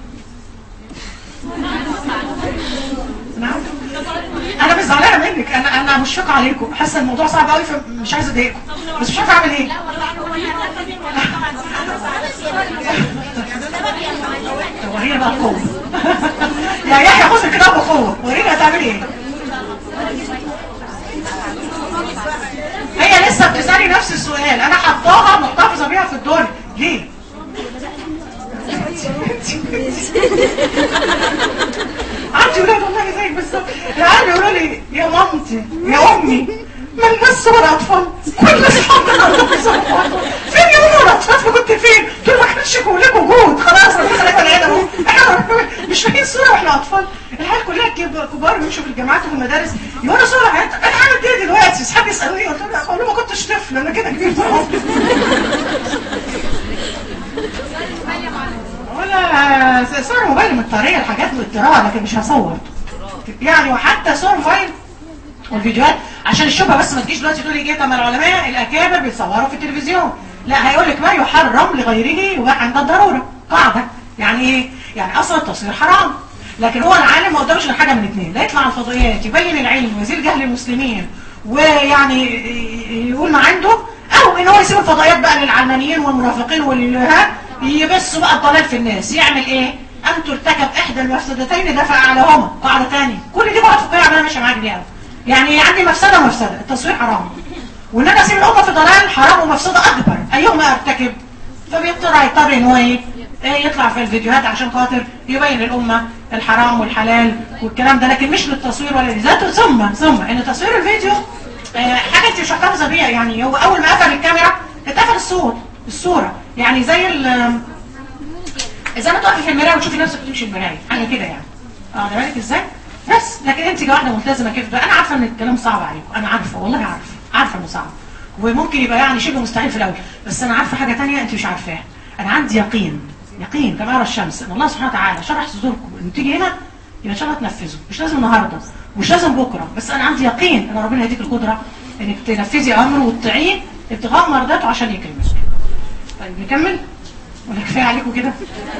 نعم انا مش زعلانه منك انا انا مشفقه عليكم حاسه الموضوع صعب قوي فمش عايزه اضايقكم بس مش عارفه اعمل ايه هو طب وهي بقى قوة يا يحيى خذ الكتاب بقوة ورينا هتعمل ايه هي لسه بتسألي نفس السؤال انا حطاها محتفظة بيها في الدنيا ليه عندي ولاد والله زيك بالظبط العيال يقولوا لي يا مامتي يا امي ما الناس صور اطفال كل اصحابنا عندهم صور اطفال فين يا ماما الاطفال فكنت فين؟ قلت له ما كانش لك وجود خلاص انا خليك العيله اهو احنا مش فاكرين صوره واحنا اطفال العيال كلها كب- كبار بيمشوا في الجامعات وفي المدارس يقولوا صوره حياتك انا عامل كده دلوقتي اصحابي يسالوني قلت لهم اقول لهم ما كنتش طفل انا كده كبير طبعا ولا صور موبايل مضطرية الحاجات مضطرة لكن مش هصور يعني وحتى صور موبايل والفيديوهات عشان الشبهه بس ما تجيش دلوقتي تقولي جه طب ما العلماء الاكابر بيتصوروا في التلفزيون لا هيقول لك ما يحرم لغيره يباح عند الضروره قاعده يعني ايه يعني اصلا التصوير حرام لكن هو العالم ما قدامش غير حاجه من اثنين لا يطلع على الفضائيات يبين العلم ويزيل جهل المسلمين ويعني يقول ما عنده او ان هو يسيب الفضائيات بقى للعلمانيين والمرافقين والها يبثوا بقى الضلال في الناس يعمل ايه ان ترتكب احدى المفسدتين دفع اعلاهما قاعده ثانيه كل دي بقى فقهيه انا ماشيه معاك دي قوي يعني عندي مفسده ومفسده التصوير حرام وان انا اسيب الامه في ضلال حرام ومفسده اكبر ايهما ارتكب فبيضطر يضطر ان هو ايه إيه يطلع في الفيديوهات عشان خاطر يبين للامه الحرام والحلال والكلام ده لكن مش للتصوير ولا لذاته ثم ثم ان تصوير الفيديو آه، حاجه انت مش محتفظه بيها يعني هو اول ما قفل الكاميرا اتقفل الصوت الصوره يعني زي ال زي ما تقفي في المرايه وتشوفي نفسك بتمشي المرايه حاجه كده يعني اه بالك ازاي بس لكن انت كواحده ملتزمه كده بقى انا عارفه ان الكلام صعب عليكم انا عارفه والله عارفه عارفه انه صعب وممكن يبقى يعني شبه مستحيل في الاول بس انا عارفه حاجه تانية انت مش عارفاها انا عندي يقين يقين كما يرى الشمس ان الله سبحانه وتعالى شرح صدوركم ان تيجي هنا يبقى ان شاء الله تنفذوا مش لازم النهارده مش لازم بكره بس انا عندي يقين ان ربنا يديك القدره انك تنفذي امره وتطيعيه ابتغاء مرضاته عشان يكرمك طيب نكمل ولا كفايه عليكم كده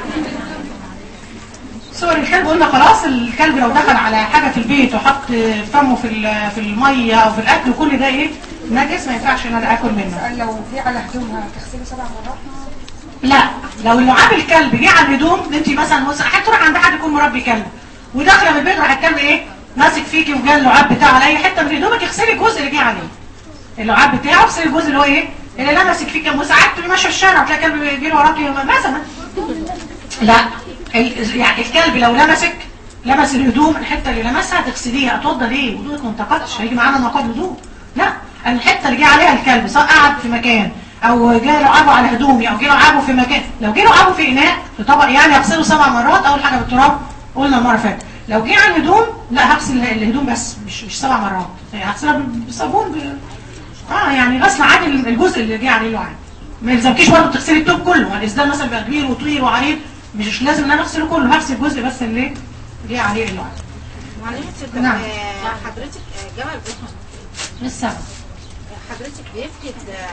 صور الكلب قلنا خلاص الكلب لو دخل على حاجة في البيت وحط فمه في ال- في المية او في الاكل كل ده ايه نجس ما ينفعش ان انا اكل منه سؤال لو في على هدومها تغسلي سبع مرات لا لو لعاب الكلب جه على الهدوم انت مثلا مس- حتى تروح عند حد يكون مربي كلب وداخله من البيت راح الكلب ايه ماسك فيكي وجا اللعاب بتاعه على اي حته من هدومك اغسلي الجزء اللي جه عليه اللعاب بتاعه اغسلي الجزء اللي هو ايه اللي لمسك فيه كام وساعات تبقي ماشيه في الشارع تلاقي كلب بيجري وراكي مثلا لا ال- يعني الكلب لو لمسك لمس الهدوم الحته اللي لمسها تغسليها اتوضى ليه وضوءك ما انتقدش هيجي معانا نقاد وضوء لا الحته اللي جه عليها الكلب سواء قعد في مكان او جه لعابه على هدومي او جه لعابه في مكان لو جه لعابه في اناء في طبق يعني اغسله سبع مرات اول حاجه بالتراب قلنا المره اللي فاتت لو جه على الهدوم لا هغسل الهدوم بس مش مش سبع مرات يعني هغسلها بصابون ب... اه يعني غسل عادي الجزء اللي جه عليه لعاب ما يلزمكيش برضه تغسلي التوب كله الاسدال مثلا بيبقى كبير وطويل وعريض مش لازم ان انا اغسله كله هغسل الجزء بس اللي جه عليه اللعاب معلش طب نعم. آه، حضرتك آه، جبل بيتهم مش السبب حضرتك بيفقد آه،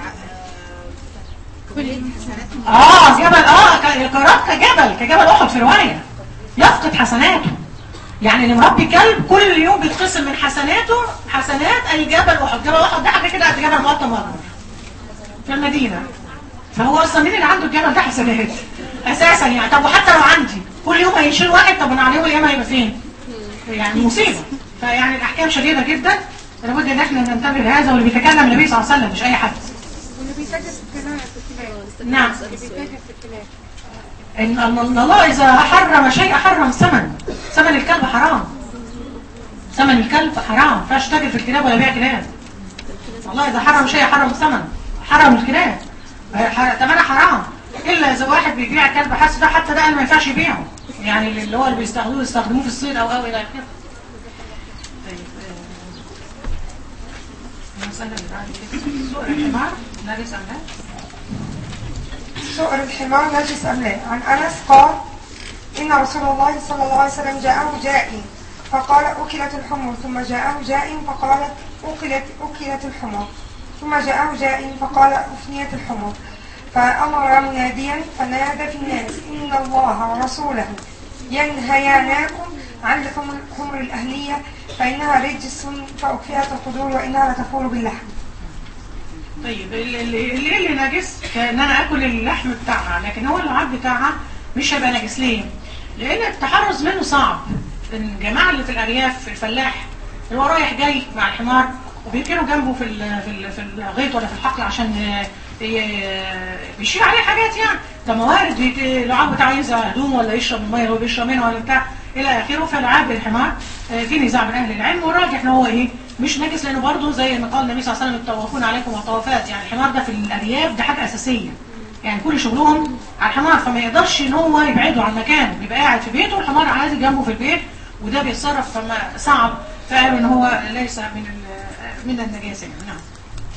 آه، كلية حسنات اه جبل اه ك- قرات كجبل كجبل احد في روايه يفقد حسناته يعني اللي مربي كلب كل يوم بيتقسم من حسناته حسنات اي جبل احد جبل احد ده حاجه كده قد جبل مقطم اكبر في المدينه فهو اصلا مين اللي عنده الجبل ده حسنات اساسا يعني طب وحتى لو عندي كل يوم هيشيل واحد طب انا على يوم القيامه هيبقى فين يعني مصيبه فيعني الاحكام شديده جدا لابد ان احنا ننتبه لهذا واللي بيتكلم النبي صلى الله عليه وسلم مش اي حد واللي بيتاجر في الكلام في الكلام نعم اللي بيتاجر في الكلام إن أن الله إذا حرم شيء حرم ثمن ثمن الكلب حرام ثمن الكلب حرام ما ينفعش تاجر في الكلاب ولا بيع كلاب الله إذا حرم شيء حرم ثمن حرم الكلاب ح- ثمنها حرام إلا إذا واحد بيبيع كلب حاسس ده حتى ده ما ينفعش يبيعه يعني اللي هو اللي بيستخدموه يستخدموه في الصيد أو أو إلى آخره طيب آه، المسألة اللي بعد كده سؤال الحمار لا نسأل ده سؤر الحمار نجس أم لا عن أنس قال إن رسول الله صلى الله عليه وسلم جاءه جائع فقال أكلت الحمر ثم جاءه جائع فقال أكلت, أكلت الحمر ثم جاءه جائع فقال أفنيت الحمر فأمر مناديا فنادى في الناس إن الله ورسوله ينهياناكم عن لحوم الحمر الأهلية فإنها رجس فأكفئت القدور وإنها لتفور باللحم طيب اللي اللي, اللي نجس كان انا اكل اللحم بتاعها لكن هو اللعاب بتاعها مش هيبقى نجس ليه؟ لان التحرز منه صعب الجماعه اللي في الارياف الفلاح اللي هو رايح جاي مع الحمار وبيركنوا جنبه في ال في ال في الغيط ولا في الحقل عشان ي- ي- بيشيل عليه حاجات يعني ده موارد بيت- اللعاب بتاعه ينزع هدوم ولا يشرب الميه اللي هو بيشرب منها ولا بتاع الى اخره فلعاب الحمار آه، في نزاع بين اهل العلم والراجح ان هو ايه مش نجس لانه برضه زي ما قال النبي صلى الله عليه وسلم الطوافون عليكم والطوافات يعني الحمار ده في الارياف ده حاجه اساسيه يعني كل شغلهم على الحمار فما يقدرش ان هو يبعده عن مكانه يبقى قاعد في بيته والحمار عادي جنبه في البيت وده بيتصرف فما صعب فقالوا ان هو ليس من ال- من النجاسه يعني. نعم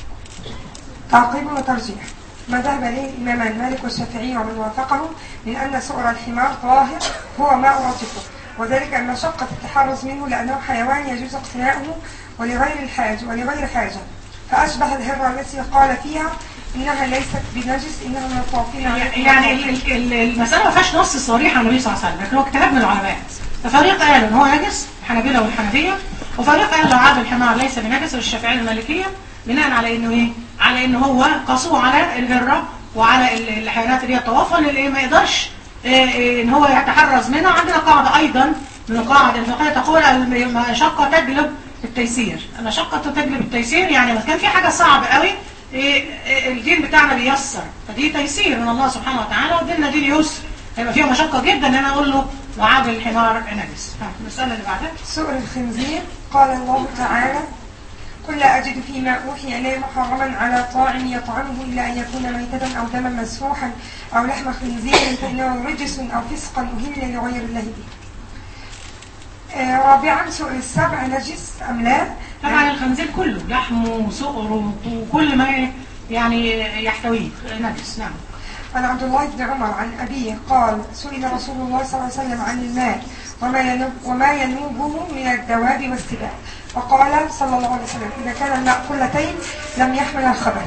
تعقيب وترجيح ما ذهب اليه الامامان مالك والشافعي ومن وافقه من ان سؤر الحمار طاهر هو ماء رطبه وذلك ان مشقه التحرز منه لانه حيوان يجوز اقتناؤه ولغير الحاجه ولغير حاجه فاشبه الهره التي قال فيها انها ليست بنجس انها من الطوافين عليكم يعني ال- ال- ال- المسألة ما فيهاش نص صريح عن النبي صلى الله عليه وسلم لكن هو اجتهاد من العلماء ففريق قال ان هو نجس الحنابلة والحنفية وفريق قال لعاب الحمار ليس بنجس والشافعية المالكية بناء على انه ايه على ان هو قاسوه على الهرة وعلى ال- الحيوانات اللي هي الطوافة اللي إيه ما يقدرش إيه إيه ان هو يتحرز منها عندنا قاعدة ايضا من القواعد الفقهية تقول المشقة تجلب التيسير المشقة تجلب التيسير يعني ما كان في حاجة صعبة قوي إيه إيه الدين بتاعنا بيسر فدي تيسير من الله سبحانه وتعالى وديننا دين يسر هيبقى فيها مشقة جدا ان انا اقول له وعاب الحمار نجس ها، المسألة اللي بعدها سؤر الخنزير قال الله تعالى قل لا أجد فيما أوحي إلي محرما على طاعم يطعمه إلا أن يكون ميتة أو دما مسفوحا أو لحم خنزير فإنه رجس أو فسقا أهل لغير الله به. آه، رابعا سؤر السبع نجس أم لا؟ طبعا الخنزير كله لحمه وسؤره وكل ما يعني يحتويه نجس نعم عن عبد الله بن عمر عن أبيه قال سئل رسول الله صلى الله عليه وسلم عن الماء وما ينوب, وما ينوبه من الدواب والسباع فقال صلى الله عليه وسلم إذا كان الماء قلتين لم يحمل الخبث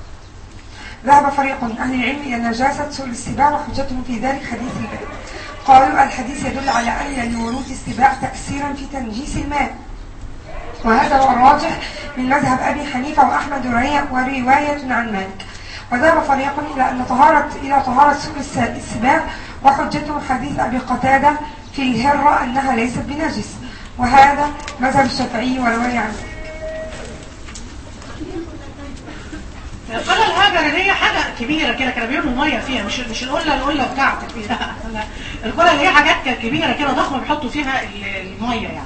ذهب فريق من أهل العلم إلى نجاسة سؤل السباع وحجتهم في ذلك حديث الباب قالوا الحديث يدل على أن لورود السباع تأثيرا في تنجيس الماء وهذا هو الراجح من مذهب أبي حنيفة وأحمد وري- ورواية عن مالك وذهب فريق إلى أن طهارة إلى طهارة سوء الس- السباع وحجته حديث أبي قتادة في الهرة أنها ليست بنجس وهذا مذهب الشافعي ورواية عنه القلة الهجر اللي هي حاجة كبيرة كده كانوا بيرموا مية فيها مش مش القلة القلة بتاعتك دي لا لا القلة اللي هي حاجات كبيرة كده ضخمة بيحطوا فيها ال- المية يعني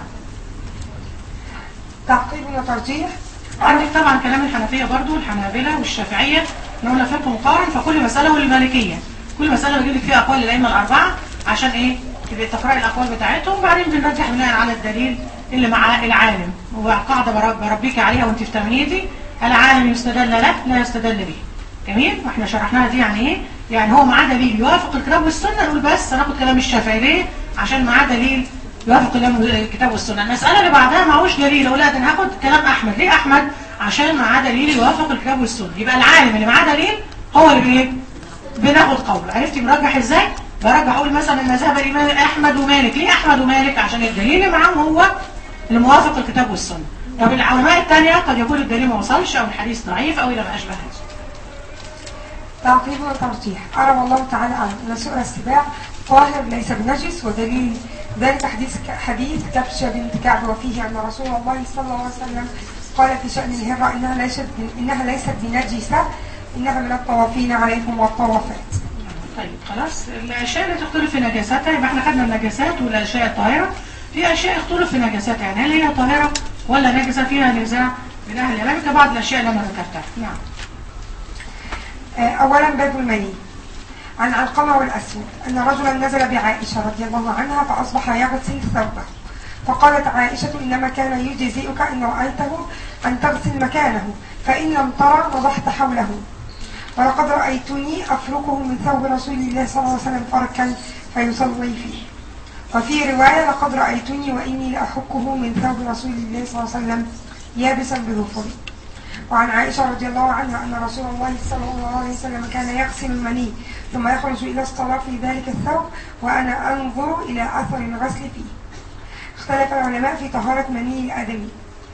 تعقيب وترجيح عندك طبعا كلام الحنفية برضو الحنابلة والشافعية لو قلنا فقه مقارن فكل مسألة والمالكية كل مسألة بيجيب لك فيها أقوال الأئمة الأربعة عشان إيه تبقى تقرأي الأقوال بتاعتهم وبعدين بنرجح بناء على الدليل اللي مع العالم وقاعدة برب- بربيك عليها وانت في تمهيدي العالم يستدل له لا يستدل به جميل واحنا شرحناها دي يعني ايه يعني هو معاه دليل يوافق الكتاب والسنة نقول بس هناخد كلام الشافعي ليه عشان معاه دليل يوافق كلام الكتاب والسنة المسألة اللي بعدها معهوش دليل اقول لا ده انا هاخد كلام احمد ليه احمد عشان معاه دليل يوافق الكتاب والسنة يبقى العالم اللي معاه دليل هو اللي بايه بناخد قوله عرفتي برجح ازاي برجح اقول مثلا مذهب الامام احمد ومالك ليه احمد ومالك عشان الدليل اللي معاهم هو الموافق الكتاب والسنة طب العلماء الثانية قد يكون الدليل ما وصلش او الحديث ضعيف او الى ما اشبه هذا تعقيب وترجيح أرى الله تعالى أعلم أن سؤر السباع طاهر ليس بنجس ودليل ذلك حديث حديث كبشة بنت كعب وفيه أن رسول الله صلى الله عليه وسلم قال في شأن الهرة إنها ليست إنها ليست بنجسة إنها من الطوافين عليكم والطوافات طيب خلاص الاشياء اللي تختلف في نجاساتها يبقى احنا خدنا النجاسات والاشياء الطاهره في اشياء يختلف في نجاساتها يعني هل هي طاهره ولا نجسه فيها نزاع من اهل العلم كبعض الاشياء اللي انا ذكرتها نعم آه، أولا باب المني عن علقمة والأسود أن رجلا نزل بعائشة رضي الله عنها فأصبح يغسل ثوبه فقالت عائشة إنما كان يجزئك إن رأيته أن تغسل مكانه فإن لم ترى نضحت حوله ولقد رأيتني أفركه من ثوب رسول الله صلى الله عليه وسلم فركا فيصلي فيه وفي رواية لقد رأيتني وإني لأحكه من ثوب رسول الله صلى الله عليه وسلم يابسا بظفري وعن عائشة رضي الله عنها أن رسول الله صلى الله عليه وسلم كان يغسل المني ثم يخرج إلى الصلاة في ذلك الثوب وأنا أنظر إلى أثر الغسل فيه اختلف العلماء في طهارة مني الآدمي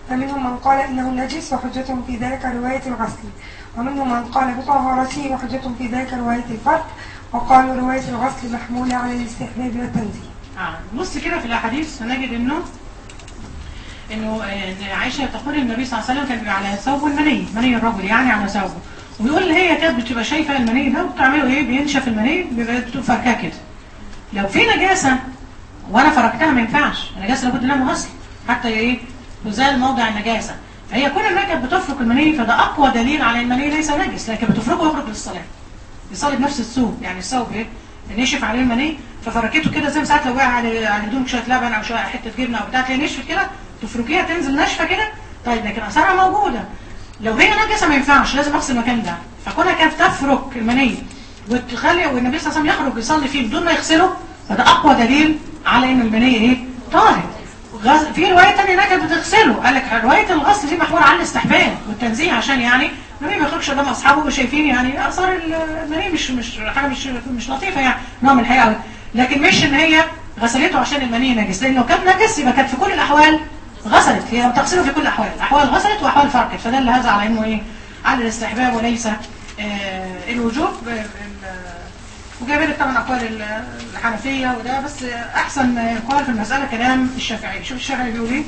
فمنهم من قال إنه نجس وحجتهم في ذلك رواية الغسل ومنهم من قال بطهارته وحجتهم في ذلك رواية الفرد وقالوا رواية الغسل محمولة على الاستحباب والتنزيه آه. بص كده في الاحاديث هنجد انه انه آه، إن عائشه تقول النبي صلى الله عليه وسلم كان بيبقى على ثوبه المني مني الرجل يعني على ثوبه ويقول هي كانت بتبقى شايفه المني ده وبتعمله ايه بينشف المني بيبقى فركاه كده لو في نجاسه وانا فركتها ما ينفعش النجاسه لابد لها غسل حتى ايه تزال موضع النجاسه فهي كون انها كانت بتفرك المني فده اقوى دليل على ان المني ليس نجس لكن بتفركه ويخرج للصلاه يصلي بنفس الثوب يعني الثوب ايه نشف عليه المني ففركته كده زي ما ساعات لو وقع على على هدومك شويه لبن او شويه حته جبنه او بتاع تلاقي نشفت كده تفركيها تنزل ناشفه كده طيب لكن اثارها موجوده لو هي نجسه ما ينفعش لازم اغسل المكان ده فكونها كانت تفرك المني وتخلي والنبي صلى الله عليه وسلم يخرج يصلي فيه بدون ما يغسله فده اقوى دليل على ان المني ايه طاهر غز... في روايه ثانيه انها كانت بتغسله قال لك روايه الغسل دي محموله على الاستحباب والتنزيه عشان يعني النبي ما يخرجش قدام اصحابه وشايفين يعني اثار المني مش مش حاجه مش مش لطيفه يعني نوع من الحقيقه لكن مش ان هي غسلته عشان المني نجس لان لو كان نجس يبقى كانت في كل الاحوال غسلت هي بتغسله في كل الاحوال احوال غسلت واحوال فرقت فدل هذا على انه ايه على الاستحباب وليس آه الوجوب آه، ال- وجايب لك طبعا اقوال ال- الحنفيه وده بس احسن قول في المساله كلام الشافعي شوف الشافعي بيقول ايه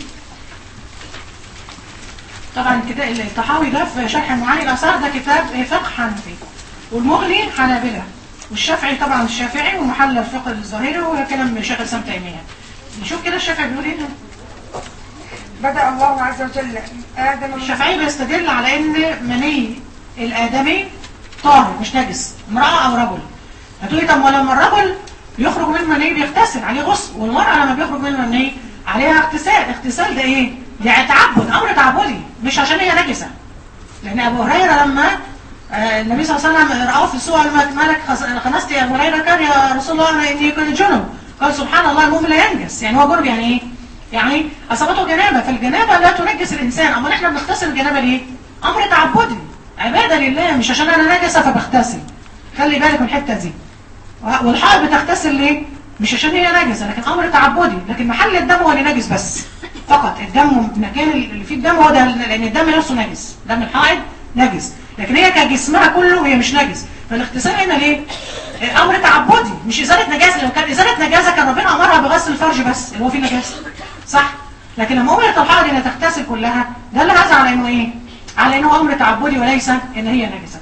طبعا كتاب الطحاوي ده في شرح معاني الاثار ده كتاب فقه حنفي والمغني حنابلة والشافعي طبعا الشافعي ومحل الفقه الظاهري وهو كلام شيخ الاسلام تيميه نشوف كده الشافعي بيقول ايه بدأ الله عز وجل آدم من الشافعي بيستدل على ان مني الادمي طاهر مش نجس امراه او رجل هتقولي طب ولما الرجل بيخرج من المني بيغتسل عليه غسل والمراه لما بيخرج من المني عليها اغتسال اغتسال ده ايه؟ يعني تعبد امر تعبدي مش عشان هي نجسه لان ابو هريره لما آه، النبي صلى الله عليه وسلم رآه في السوق قال ما- مالك خس- خنست يا ابو هريره كان يا رسول الله أنا اني كنت جنب قال سبحان الله المؤمن لا ينجس يعني هو جنب يعني ايه؟ يعني اصابته جنابه فالجنابه لا تنجس الانسان امال احنا بنغتسل الجنابه ليه؟ امر تعبدي عباده لله مش عشان انا نجسه فبغتسل خلي بالك من الحته دي والحائض بتغتسل ليه؟ مش عشان هي نجسه لكن امر تعبدي لكن محل الدم هو اللي نجس بس فقط الدم المكان اللي فيه الدم هو ده لان الدم نفسه نجس دم الحائض نجس لكن هي كجسمها كله هي مش نجس فالاغتسال هنا ليه؟ امر تعبدي مش ازاله نجاسه لو كان ازاله نجاسه كان ربنا امرها بغسل الفرج بس اللي هو فيه نجاسه صح؟ لكن لما امرت الحائض انها تغتسل كلها ده اللي هذا على انه ايه؟ على انه امر تعبدي وليس ان هي نجسه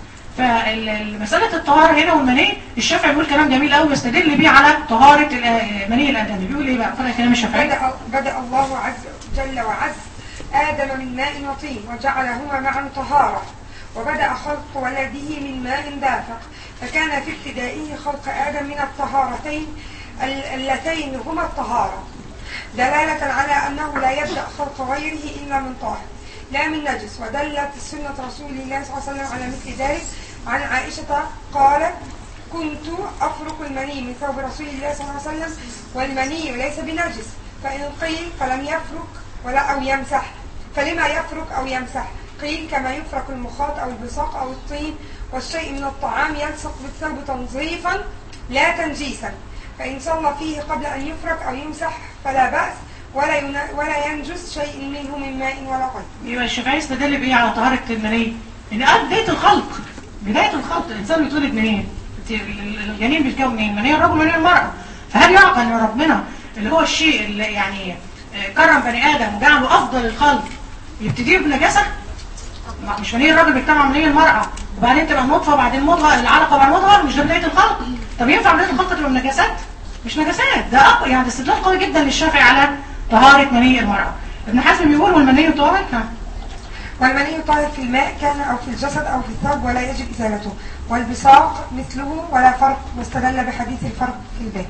فمسألة الطهارة هنا والمني الشافعي بيقول كلام جميل قوي يستدل بيه على طهارة الآ- مني الآدمي بيقول ايه بقى فرق كلام الشافعي بدأ, بدأ الله عز جل وعز آدم من ماء وطين وجعلهما معا طهارة وبدأ خلق ولده من ماء دافق فكان في ابتدائه خلق آدم من الطهارتين ال- اللتين هما الطهارة دلالة على أنه لا يبدأ خلق غيره إلا من طاهر لا من نجس ودلت سنة رسول الله صلى الله عليه وسلم على مثل ذلك عن عائشة قالت كنت أفرق المني من ثوب رسول الله صلى الله عليه وسلم والمني ليس بنجس فإن قيل فلم يفرق ولا أو يمسح فلما يفرق أو يمسح قيل كما يفرق المخاط أو البصاق أو الطين والشيء من الطعام يلصق بالثوب تنظيفا لا تنجيسا فإن صلى فيه قبل أن يفرق أو يمسح فلا بأس ولا ين- ولا ينجس شيء منه من ماء ولا غير يبقى الشافعي يستدل بايه على طهارة المني ان قال بداية الخلق بداية الخلق الانسان بيتولد منين انت ال- ال- الجنين بيتكون منين مني الرجل ومني المرأة فهل يعقل ان ربنا اللي هو الشيء اللي يعني آه، كرم بني ادم وجعله افضل الخلق يبتديه بنجاسة ما- مش مني الراجل بيجتمع مني المرأة وبعدين تبقى نطفة وبعدين مضغة العلقة وبعدين مضغة مش ده بداية الخلق طب ينفع بداية الخلق تبقى بنجاسات مش نجاسات ده أقوى يعني ده استدلال قوي جدا للشافعي على طهارة مني المرأة ابن حزم بيقول والمني طاهر ها والمني طاهر في الماء كان أو في الجسد أو في الثوب ولا يجب إزالته والبصاق مثله ولا فرق واستدل بحديث الفرق في الباب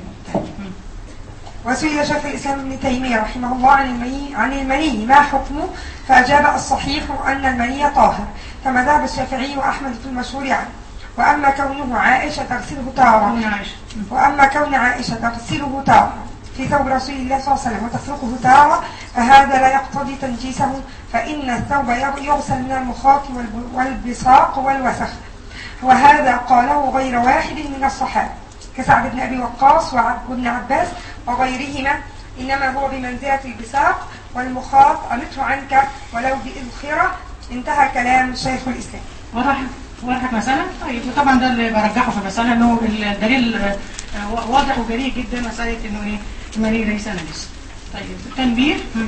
وسئل شيخ الإسلام ابن تيمية رحمه الله عن المني, عن المني ما حكمه فأجاب الصحيح أن المني طاهر كما ذهب الشافعي وأحمد في المشهور عنه وأما كونه عائشة تغسله تارة أم عائشة وأما كون عائشة تغسله تارة في ثوب رسول الله صلى الله عليه وسلم وتفرقه تارة فهذا لا يقتضي تنجيسه فإن الثوب يغسل من المخاط والب- والبصاق والوسخ وهذا قاله غير واحد من الصحابة كسعد بن أبي وقاص وعبد بن عباس وغيرهما إنما هو بمنزلة البصاق والمخاط أمته عنك ولو بإذخرة انتهى كلام شيخ الإسلام وضحت وضحت مسألة طيب وطبعا ده اللي برجحه في المسألة انه الدليل آه، آه، واضح وجريء جدا مسألة انه ايه المني ليس نجس طيب التنبيه مم.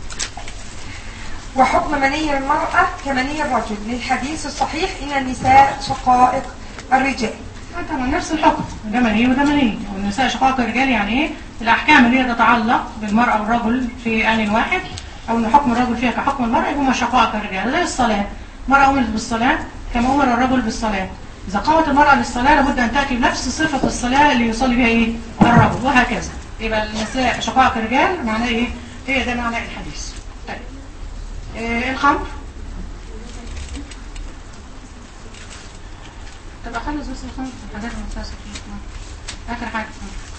وحكم مني المرأة كمني الرجل للحديث الصحيح إن النساء شقائق الرجال آه، طبعا نفس الحكم ده مني وده مني والنساء شقائق الرجال يعني ايه الاحكام اللي هي تتعلق بالمرأة والرجل في آن واحد او ان حكم الرجل فيها كحكم المرأة يبقى شقائق الرجال زي الصلاة المرأة أمرت بالصلاة كما أمر الرجل بالصلاة إذا قامت المرأة للصلاة لابد أن تأتي بنفس صفة الصلاة اللي يصلي بها إيه الرجل وهكذا يبقى النساء شقائق الرجال معناه إيه هي ده معنى الحديث طيب إيه الخمر طب أخلص بس الخمر الحاجات المساسة فيه آخر حاجة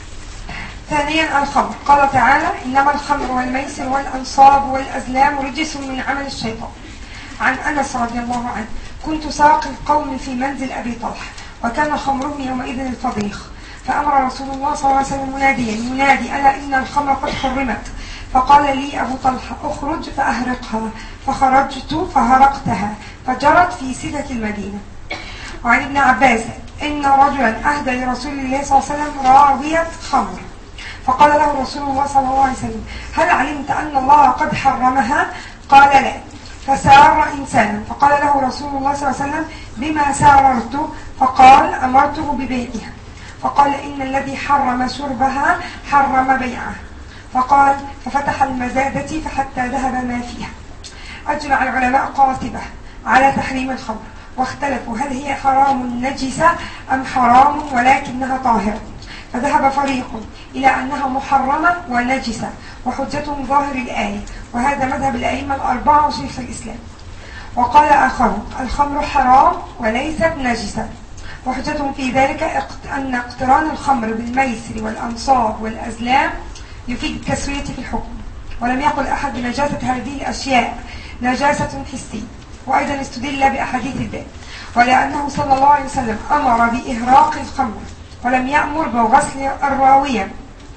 ثانيا الخمر قال تعالى إنما الخمر والميسر والأنصاب والأزلام رجس من عمل الشيطان عن أنس رضي الله عنه كنت ساقي القوم في منزل أبي طلحة وكان خمرهم يومئذ الفضيخ فأمر رسول الله صلى الله عليه وسلم مناديا ينادي ألا إن الخمر قد حرمت فقال لي أبو طلحة أخرج فأهرقها فخرجت فهرقتها فجرت في سدة المدينة وعن ابن عباس إن رجلا أهدى لرسول الله صلى الله عليه وسلم راوية خمر فقال له رسول الله صلى الله عليه وسلم هل علمت أن الله قد حرمها قال لا فسار إنسانا فقال له رسول الله صلى الله عليه وسلم بما ساررت فقال أمرته ببيعها فقال إن الذي حرم شربها حرم بيعها فقال ففتح المزادة فحتى ذهب ما فيها أجمع العلماء قاطبة على تحريم الخمر واختلفوا هل هي حرام نجسة أم حرام ولكنها طاهرة فذهب فريق إلى أنها محرمة ونجسة وحجتهم ظاهر الآية وهذا مذهب الأئمة الأربعة وشيخ الإسلام وقال آخر الخمر حرام وليست نجسة وحجتهم في ذلك اقت- أن اقتران الخمر بالميسر والأنصاب والأزلام يفيد التسوية في الحكم ولم يقل أحد بنجاسة هذه الأشياء نجاسة حسية وأيضا استدل بأحاديث الباب ولأنه صلى الله عليه وسلم أمر بإهراق الخمر ولم يأمر بغسل الراوية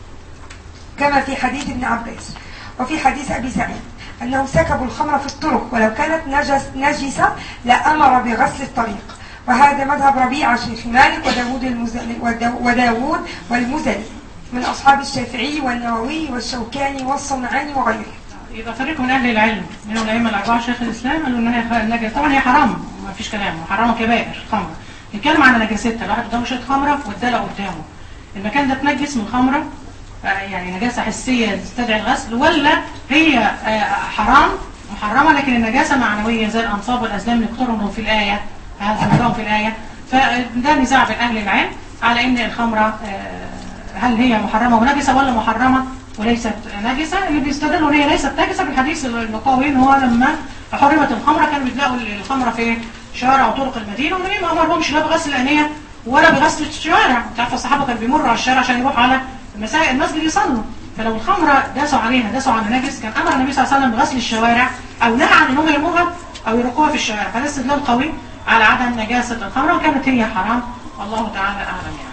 كما في حديث ابن عباس وفي حديث أبي سعيد أنهم سكبوا الخمر في الطرق ولو كانت نجس نجسة لأمر بغسل الطريق وهذا مذهب ربيعة شيخ مالك وداود, المزني وداو- وداود والمزني من أصحاب الشافعي والنووي والشوكاني والصنعاني وغيره يبقى فريق من اهل العلم منهم الائمه الاربعه شيخ الاسلام قالوا ان هي خ- نجس طبعا هي حرام ما فيش كلام حرام كبائر خمره نتكلم عن نجاستها الواحد قدامه شويه خمره والدلق قدامه المكان ده اتنجس من خمره آه، يعني نجاسه حسيه تستدعي الغسل ولا هي آه، حرام محرمه لكن النجاسه معنويه زي الانصاب والازلام اللي اقترنوا في الايه هذا في الايه فده نزاع بين اهل العلم على ان الخمره آه، هل هي محرمة ونجسة ولا محرمة وليست نجسة اللي بيستدلوا ان هي ليست نجسة بالحديث القوي ان هو لما حرمت الخمرة كانوا بيتلاقوا الخمرة في شوارع وطرق المدينة والنبي ما امرهمش لا بغسل الانية ولا بغسل الشوارع انت عارفه الصحابة كانوا بيمروا على الشارع عشان يروحوا على المساجد المسجد يصلوا فلو الخمرة داسوا عليها داسوا على نجس كان امر النبي صلى الله عليه وسلم بغسل الشوارع او نهى عن انهم يرموها او يرقوها في الشوارع فده استدلال قوي على عدم نجاسة الخمرة وكانت هي حرام والله تعالى اعلم يعني